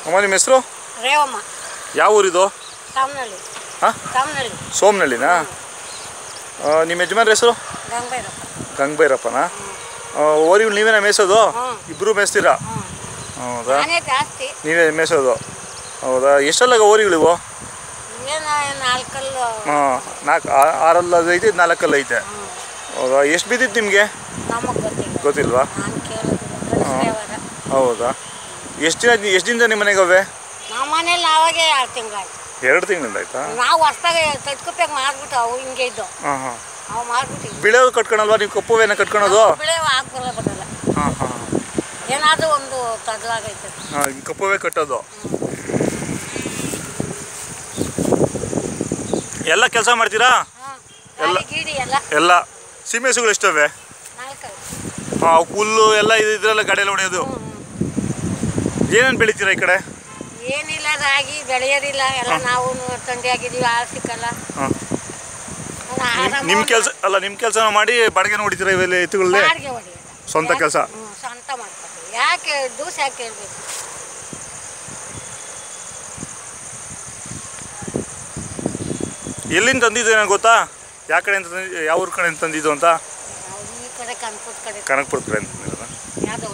ಅಮ್ಮ ನಿಮ್ಮ ಹೆಸರು ರೇವಮ್ಮ ಯಾವ ಊರಿದು ಸಾಮ್ನಳ್ಳಿ ಹಾಂ ಸಾಮ್ನಳ್ಳಿ ಸೋಮನಹಳ್ಳಿನಾ ಆ, ನಿಮ್ಮ ಯಜಮಾನ್ರ ಹೆಸರು ಗಂಗೈರಪ್ಪ ಗಂಗಭೈರಪ್ಪನ ಓರಿಗಳು ನೀವೇನ ಮೇಯ್ಸೋದು ಹ್ಮ್. ಇಬ್ಬರು ಮೇಯ್ಸ್ತೀರಾ ಹ್ಞೂ ಹೌದಾ ನಾನೇ ಜಾಸ್ತಿ ನೀವೇ ಮೇಯ್ಸೋದು ಹೌದಾ ಎಷ್ಟಲ್ಲಾಗ ಓರಿಗಳಿವು ಏನು ನಾಲ್ಕಲ್ಲು ಹಾಂ ನಾಲ್ಕು ಆರಲ್ಲಿ ಐತೆ ಇದು ನಾಲ್ಕಲ್ಲಿ ಐತೆ ಹ್ಞೂ ಹೌದಾ ಎಷ್ಟು ಬಿದ್ದಿತ್ತು ನಿಮಗೆ ನಮಗೆ ಗೊತ್ತಿಲ್ಲ ಗೊತ್ತಿಲ್ವಾ ನಾನು ಕೇಳೋದಿಲ್ಲ ಕಳಿಸ್ದೇವರ ಹೌದಾ ಎಷ್ಟು ದಿನ ಎಷ್ಟು ದಿನದ ನಿಮ್ಮ ಮನೆಗೆ ಅವೆ ನಮ್ಮ ಮನೇಲಿ ನಾವಾಗೆ ಎರಡು ತಿಂಗಳಾಯ್ತು ಎರಡು ತಿಂಗಳಿಂದ ಆಯ್ತಾ ನಾವು ಹೊಸ್ದಾಗೆ ತಟ್ಕೊಪ್ಯಾಗ ಮಾರ್ಬಿಟ್ಟು ಅವು ಹಿಂಗೆ ಇದ್ದವು ಹಾಂ ಹಾಂ ಅವು ಮಾರ್ಬಿಟ್ಟು ಬಿಳೆವು ಕಟ್ಕೊಳಲ್ವಾ ನೀವು ಕಪ್ಪುವೇನ ಕಟ್ಕೊಳೋದು ಬಿಳೆ ಹಾಕ್ಬಲ್ಲ ಬರಲ್ಲ ಹಾಂ ಹಾಂ ಏನಾದರೂ ಒಂದು ತಡ್ಲಾಗೈತೆ ಹಾಂ ಕಪ್ಪುವೇ ಕಟ್ಟೋದು ಎಲ್ಲ ಕೆಲಸ ಮಾಡ್ತೀರಾ ಹಾಂ ಎಲ್ಲ? ಗಾಡಿ ಗೀಡಿ ಎಲ್ಲ ಎಲ್ಲ ಸೀಮೆಸುಗಳು ಎಷ್ಟವೆ ನಾಲ್ಕೈದು ಹಾಂ ಹುಲ್ಲು ಎಲ್ಲ ಇದು ಇದ್ರೆಲ್ಲ ಗಾಡಿಯಲ್ಲಿ ಹೊಡೆಯೋದು ಹ್ಞೂ ಹ್ಞೂ ಏನೇನು ಬೆಳಿತೀರಾ ಈ ಕಡೆ ಏನಿಲ್ಲ ರಾಗಿ ಬೆಳೆಯೋದಿಲ್ಲ ಎಲ್ಲ ನಾವು ತಂಡಿ ಆಗಿದ್ದೀವಿ ಹಾಲು ಸಿಕ್ಕಲ್ಲ ಹಾಂ ನಾನು ಆರಾಮಾಗಿ ನಿಮ್ಮ ಕೆಲಸ ಅಲ್ಲ ನಿಮ್ಮ ಕೆಲಸ ಮಾಡಿ ಬಾಡಿಗೆ ಹೊಡಿತೀರಾ ಇವೆಲ್ಲ ಎತ್ತುಗಳಲ್ಲೇ ಬಾಡಿಗೆ ಹೊಡೆಯೋದು ಸ್ವಂತ ಕೆಲಸ ಹ್ಞೂ ಸ್ವಂತ ಮಾಡ್ಕೊತೀವಿ ಯಾಕೆ ದೂಸ ಯಾಕೆ ಹೇಳ್ಬೇಕು ಎಲ್ಲಿಂದ ತಂದಿದ್ದು ನನಗೆ ಗೊತ್ತಾ ಯಾವ ಕಡೆಯಿಂದ ತಂದಿದ್ದು ಯಾವ ಊರ ಕಡೆಯಿಂದ ತಂದಿದ್ದು ಅಂತ ನಾವು ಈ ಕಡೆ ಕನ್ಪುಟ್ ಕಡೆ ಕನಕಪುರದ ಕಡೆ ತಂದಿರೋದಾ ಯಾವ್ದು